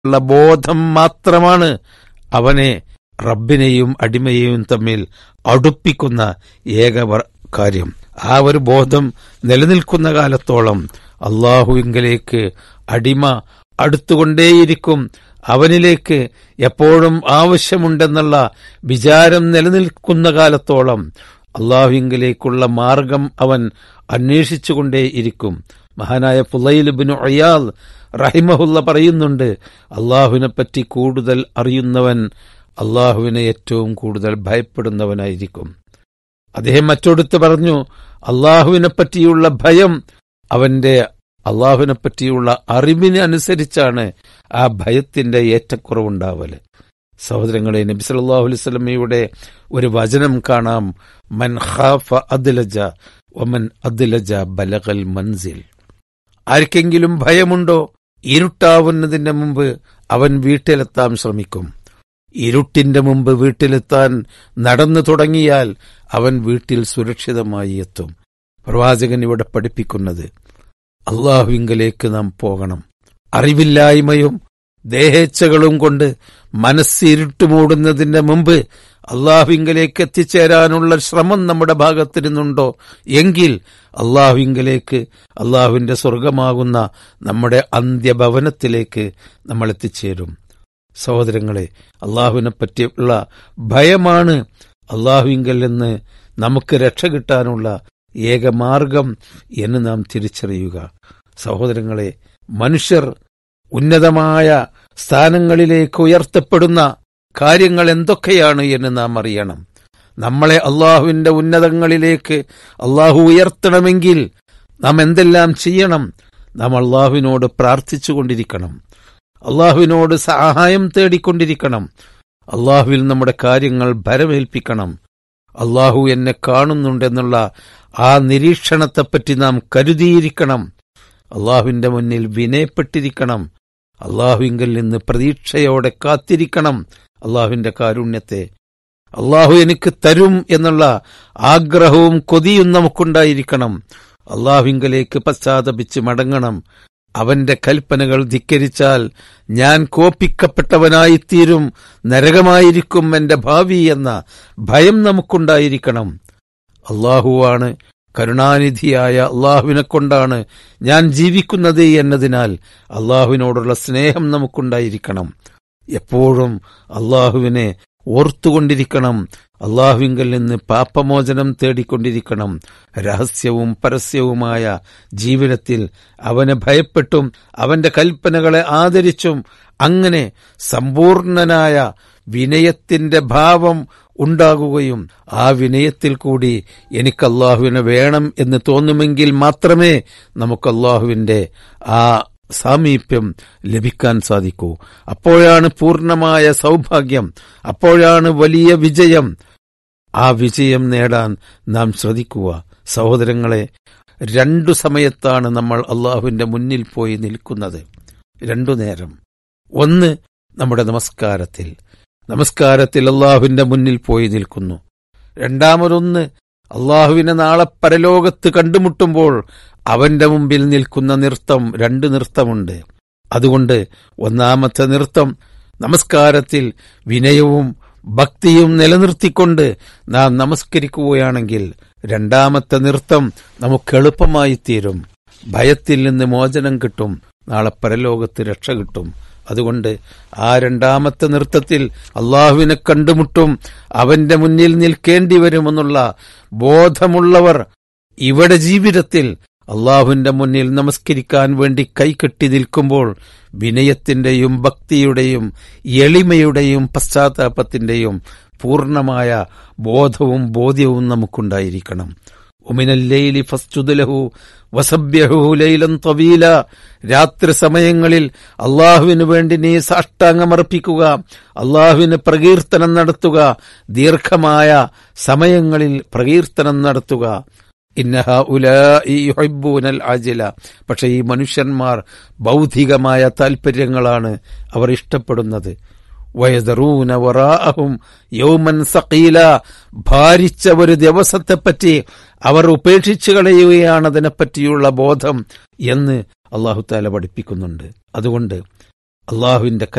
ഉള്ള ബോധം മാത്രമാണ് അവനെ റബ്ബിനെയും അടിമയെയും തമ്മിൽ അടുപ്പിക്കുന്ന ഏക വ- കാര്യം ആ ഒരു ബോധം നിലനിൽക്കുന്ന കാലത്തോളം അള്ളാഹുവിങ്കലേക്ക് അടിമ അടുത്തുകൊണ്ടേയിരിക്കും അവനിലേക്ക് എപ്പോഴും ആവശ്യമുണ്ടെന്നുള്ള വിചാരം നിലനിൽക്കുന്ന കാലത്തോളം അള്ളാഹുവിങ്കിലേക്കുള്ള മാർഗം അവൻ അന്വേഷിച്ചുകൊണ്ടേയിരിക്കും മഹാനായ ഫുലൈലുബിന് അയാൽ റഹിമഹുല്ല പറയുന്നുണ്ട് അള്ളാഹുവിനെ പറ്റി കൂടുതൽ അറിയുന്നവൻ അള്ളാഹുവിനെ ഏറ്റവും കൂടുതൽ ഭയപ്പെടുന്നവനായിരിക്കും അദ്ദേഹം മറ്റൊടുത്ത് പറഞ്ഞു അള്ളാഹുവിനെ പറ്റിയുള്ള ഭയം അവന്റെ അള്ളാഹുവിനെ പറ്റിയുള്ള അറിവിന് അനുസരിച്ചാണ് ആ ഭയത്തിന്റെ ഏറ്റക്കുറവുണ്ടാവല് സഹോദരങ്ങളെ നബി സല്ലല്ലാഹു അലൈഹി വസല്ലമയുടെ ഒരു വചനം കാണാം മൻ ഖാഫ അദ്ലജ വമൻ അദ്ലജ ബലഗൽ മൻസിൽ ആർക്കെങ്കിലും ഭയമുണ്ടോ ഇരുട്ടാവുന്നതിന്റെ മുമ്പ് അവൻ വീട്ടിലെത്താൻ ശ്രമിക്കും ഇരുട്ടിന്റെ മുമ്പ് വീട്ടിലെത്താൻ നടന്നു തുടങ്ങിയാൽ അവൻ വീട്ടിൽ സുരക്ഷിതമായി എത്തും പ്രവാചകൻ ഇവിടെ പഠിപ്പിക്കുന്നത് അള്ളാഹുവിങ്കലേക്ക് നാം പോകണം അറിവില്ലായ്മയും ദേഹേച്ഛകളും കൊണ്ട് മനസ്സിരുട്ട് മൂടുന്നതിന്റെ മുമ്പ് അള്ളാഹുവിങ്കലേക്ക് എത്തിച്ചേരാനുള്ള ശ്രമം നമ്മുടെ ഭാഗത്തിരുന്നുണ്ടോ എങ്കിൽ അള്ളാഹുവിങ്കലേക്ക് അള്ളാഹുവിന്റെ സ്വർഗമാകുന്ന നമ്മുടെ അന്ത്യഭവനത്തിലേക്ക് നമ്മൾ എത്തിച്ചേരും സഹോദരങ്ങളെ അള്ളാഹുവിനെ പറ്റിയുള്ള ഭയമാണ് അള്ളാഹുവിങ്കൽ നിന്ന് നമുക്ക് രക്ഷ കിട്ടാനുള്ള ഏക മാർഗം എന്ന് നാം തിരിച്ചറിയുക സഹോദരങ്ങളെ മനുഷ്യർ ഉന്നതമായ സ്ഥാനങ്ങളിലേക്ക് ഉയർത്തപ്പെടുന്ന കാര്യങ്ങൾ എന്തൊക്കെയാണ് എന്ന് നാം അറിയണം നമ്മളെ അള്ളാഹുവിന്റെ ഉന്നതങ്ങളിലേക്ക് അള്ളാഹു ഉയർത്തണമെങ്കിൽ നാം എന്തെല്ലാം ചെയ്യണം നാം അള്ളാഹുവിനോട് പ്രാർത്ഥിച്ചുകൊണ്ടിരിക്കണം അള്ളാഹുവിനോട് സഹായം തേടിക്കൊണ്ടിരിക്കണം അള്ളാഹുവിൽ നമ്മുടെ കാര്യങ്ങൾ ഭരമേൽപ്പിക്കണം അള്ളാഹു എന്നെ കാണുന്നുണ്ടെന്നുള്ള ആ നിരീക്ഷണത്തെപ്പറ്റി നാം കരുതിയിരിക്കണം അള്ളാഹുവിന്റെ മുന്നിൽ വിനയപ്പെട്ടിരിക്കണം അള്ളാഹുവിങ്കിൽ നിന്ന് പ്രതീക്ഷയോടെ കാത്തിരിക്കണം അള്ളാഹുവിന്റെ കാരുണ്യത്തെ അള്ളാഹു എനിക്ക് തരും എന്നുള്ള ആഗ്രഹവും കൊതിയും നമുക്കുണ്ടായിരിക്കണം അള്ളാഹുവിങ്കലേക്ക് പശ്ചാത്തപിച്ച് മടങ്ങണം അവന്റെ കൽപ്പനകൾ ധിക്കരിച്ചാൽ ഞാൻ കോപ്പിക്കപ്പെട്ടവനായിത്തീരും നരകമായിരിക്കും എന്റെ ഭാവി എന്ന ഭയം നമുക്കുണ്ടായിരിക്കണം അള്ളാഹുവാണ് കരുണാനിധിയായ അള്ളാഹുവിനെ കൊണ്ടാണ് ഞാൻ ജീവിക്കുന്നത് എന്നതിനാൽ അള്ളാഹുവിനോടുള്ള സ്നേഹം നമുക്കുണ്ടായിരിക്കണം എപ്പോഴും അള്ളാഹുവിനെ ഓർത്തുകൊണ്ടിരിക്കണം അള്ളാഹുവിങ്കൽ നിന്ന് പാപമോചനം തേടിക്കൊണ്ടിരിക്കണം രഹസ്യവും പരസ്യവുമായ ജീവിതത്തിൽ അവനെ ഭയപ്പെട്ടും അവന്റെ കൽപ്പനകളെ ആദരിച്ചും അങ്ങനെ സമ്പൂർണനായ വിനയത്തിന്റെ ഭാവം ഉണ്ടാകുകയും ആ വിനയത്തിൽ കൂടി എനിക്ക് അള്ളാഹുവിനെ വേണം എന്ന് തോന്നുമെങ്കിൽ മാത്രമേ നമുക്ക് അള്ളാഹുവിന്റെ ആ സാമീപ്യം ലഭിക്കാൻ സാധിക്കൂ അപ്പോഴാണ് പൂർണ്ണമായ സൗഭാഗ്യം അപ്പോഴാണ് വലിയ വിജയം ആ വിജയം നേടാൻ നാം ശ്രദ്ധിക്കുക സഹോദരങ്ങളെ രണ്ടു സമയത്താണ് നമ്മൾ അള്ളാഹുവിന്റെ മുന്നിൽ പോയി നിൽക്കുന്നത് രണ്ടു നേരം ഒന്ന് നമ്മുടെ നമസ്കാരത്തിൽ നമസ്കാരത്തിൽ അള്ളാഹുവിന്റെ മുന്നിൽ പോയി നിൽക്കുന്നു രണ്ടാമതൊന്ന് അള്ളാഹുവിനെ നാളെ പരലോകത്ത് കണ്ടുമുട്ടുമ്പോൾ അവന്റെ മുമ്പിൽ നിൽക്കുന്ന നൃത്തം രണ്ട് നൃത്തമുണ്ട് അതുകൊണ്ട് ഒന്നാമത്തെ നൃത്തം നമസ്കാരത്തിൽ വിനയവും ഭക്തിയും നിലനിർത്തിക്കൊണ്ട് നാം നമസ്കരിക്കുകയാണെങ്കിൽ രണ്ടാമത്തെ നൃത്തം നമുക്ക് എളുപ്പമായി തീരും ഭയത്തിൽ നിന്ന് മോചനം കിട്ടും നാളെ പരലോകത്ത് രക്ഷ കിട്ടും അതുകൊണ്ട് ആ രണ്ടാമത്തെ നൃത്തത്തിൽ അള്ളാഹുവിനെ കണ്ടുമുട്ടും അവന്റെ മുന്നിൽ നിൽക്കേണ്ടി വരുമെന്നുള്ള ബോധമുള്ളവർ ഇവിടെ ജീവിതത്തിൽ അള്ളാഹുവിന്റെ മുന്നിൽ നമസ്കരിക്കാൻ വേണ്ടി കൈകെട്ടി നിൽക്കുമ്പോൾ വിനയത്തിന്റെയും ഭക്തിയുടെയും എളിമയുടെയും പശ്ചാത്താപത്തിന്റെയും പൂർണമായ ബോധവും ബോധ്യവും നമുക്കുണ്ടായിരിക്കണം ഒമിനല്ലൈലി ഫസ്തുദലഹു വസഭ്യഹു ലൈലൻ തവീല രാത്രി സമയങ്ങളിൽ അള്ളാഹുവിനു വേണ്ടി നീ സാഷ്ടാംഗമർപ്പിക്കുക അള്ളാഹുവിന് പ്രകീർത്തനം നടത്തുക ദീർഘമായ സമയങ്ങളിൽ പ്രകീർത്തനം നടത്തുക ഇന്നഹ ഉലൂനൽ ആജില പക്ഷെ ഈ മനുഷ്യന്മാർ ബൗദ്ധികമായ താൽപര്യങ്ങളാണ് അവർ ഇഷ്ടപ്പെടുന്നത് വയതറൂന വറാഅഹും യൗമൻ സഖീല ഭാരിച്ച ഒരു ദിവസത്തെപ്പറ്റി അവർ ഉപേക്ഷിച്ചു കളയുകയാണ് അതിനെപ്പറ്റിയുള്ള ബോധം എന്ന് അള്ളാഹു താല പഠിപ്പിക്കുന്നുണ്ട് അതുകൊണ്ട് അള്ളാഹുവിന്റെ